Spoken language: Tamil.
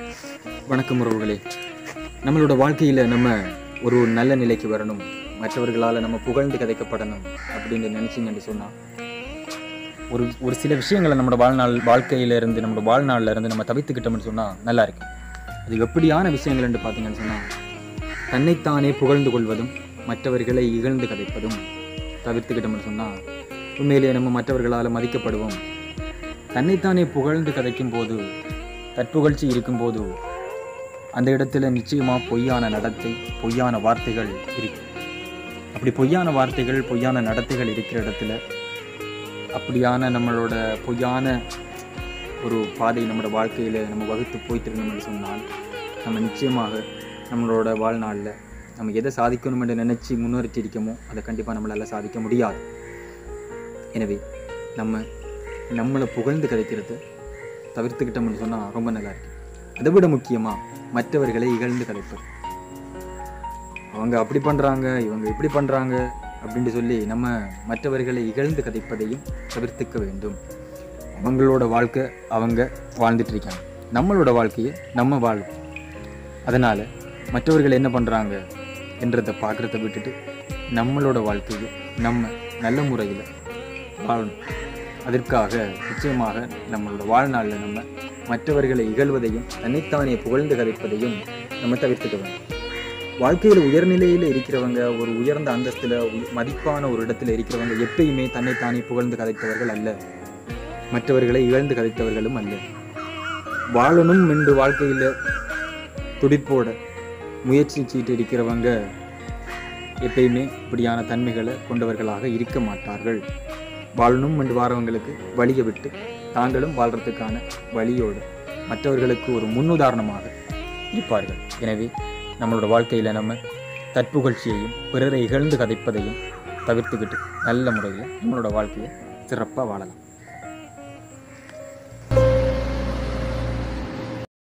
வணக்கம் உறவுகளே நம்மளோட வாழ்க்கையில் நம்ம ஒரு நல்ல நிலைக்கு வரணும் மற்றவர்களால் நம்ம புகழ்ந்து கதைக்கப்படணும் அப்படின்னு நினச்சிங்கன்னு சொன்னால் ஒரு ஒரு சில விஷயங்களை நம்மளோட வாழ்நாள் வாழ்க்கையில இருந்து நம்மளோட வாழ்நாள்ல இருந்து நம்ம தவிர்த்துக்கிட்டோம்னு சொன்னால் நல்லா இருக்கும் அது எப்படியான விஷயங்கள்னு பார்த்தீங்கன்னு சொன்னால் தன்னைத்தானே புகழ்ந்து கொள்வதும் மற்றவர்களை இகழ்ந்து கதைப்பதும் தவிர்த்துக்கிட்டோம்னு சொன்னால் உண்மையிலேயே நம்ம மற்றவர்களால் மதிக்கப்படுவோம் தன்னைத்தானே புகழ்ந்து கதைக்கும் போது தற்புகழ்ச்சி இருக்கும்போது அந்த இடத்துல நிச்சயமாக பொய்யான நடத்தை பொய்யான வார்த்தைகள் இருக்கு அப்படி பொய்யான வார்த்தைகள் பொய்யான நடத்தைகள் இருக்கிற இடத்துல அப்படியான நம்மளோட பொய்யான ஒரு பாதை நம்மளோட வாழ்க்கையில் நம்ம வகுத்து போயிட்டு இருந்தோம்னு சொன்னால் நம்ம நிச்சயமாக நம்மளோட வாழ்நாளில் நம்ம எதை சாதிக்கணும் என்று நினச்சி முன்னிறுத்தி இருக்கோமோ அதை கண்டிப்பாக நம்மளால் சாதிக்க முடியாது எனவே நம்ம நம்மளை புகழ்ந்து கதைக்கிறது தவிர்த்துக்கிட்டோம்னு சொன்னால் ரொம்ப நல்லா இருக்கு அதை விட முக்கியமாக மற்றவர்களை இகழ்ந்து கதைப்பது அவங்க அப்படி பண்ணுறாங்க இவங்க இப்படி பண்ணுறாங்க அப்படின்னு சொல்லி நம்ம மற்றவர்களை இகழ்ந்து கதைப்பதையும் தவிர்த்துக்க வேண்டும் அவங்களோட வாழ்க்கை அவங்க வாழ்ந்துட்டு இருக்காங்க நம்மளோட வாழ்க்கையை நம்ம வாழும் அதனால் மற்றவர்கள் என்ன பண்ணுறாங்க என்றதை பார்க்குறத விட்டுட்டு நம்மளோட வாழ்க்கையை நம்ம நல்ல முறையில் வாழணும் அதற்காக நிச்சயமாக நம்மளோட வாழ்நாளில் நம்ம மற்றவர்களை இகழ்வதையும் தன்னைத்தானே புகழ்ந்து கதைப்பதையும் நம்ம தவிர்த்துக்க வேண்டும் வாழ்க்கையில் உயர்நிலையில் இருக்கிறவங்க ஒரு உயர்ந்த அந்தஸ்தில் மதிப்பான ஒரு இடத்துல இருக்கிறவங்க எப்பயுமே தன்னைத்தானே புகழ்ந்து கதைத்தவர்கள் அல்ல மற்றவர்களை இகழ்ந்து கதைத்தவர்களும் அல்ல வாழணும் என்று வாழ்க்கையில் துடிப்போட முயற்சிச்சிட்டு இருக்கிறவங்க எப்பயுமே இப்படியான தன்மைகளை கொண்டவர்களாக இருக்க மாட்டார்கள் வாழணும் என்று வாரவங்களுக்கு வழியை விட்டு தாங்களும் வாழ்கிறதுக்கான வழியோடு மற்றவர்களுக்கு ஒரு முன்னுதாரணமாக இருப்பார்கள் எனவே நம்மளோட வாழ்க்கையில் நம்ம தற்புகழ்ச்சியையும் பிறரை இகழ்ந்து கதைப்பதையும் தவிர்த்துக்கிட்டு நல்ல முறையில் நம்மளோட வாழ்க்கையை சிறப்பாக வாழலாம்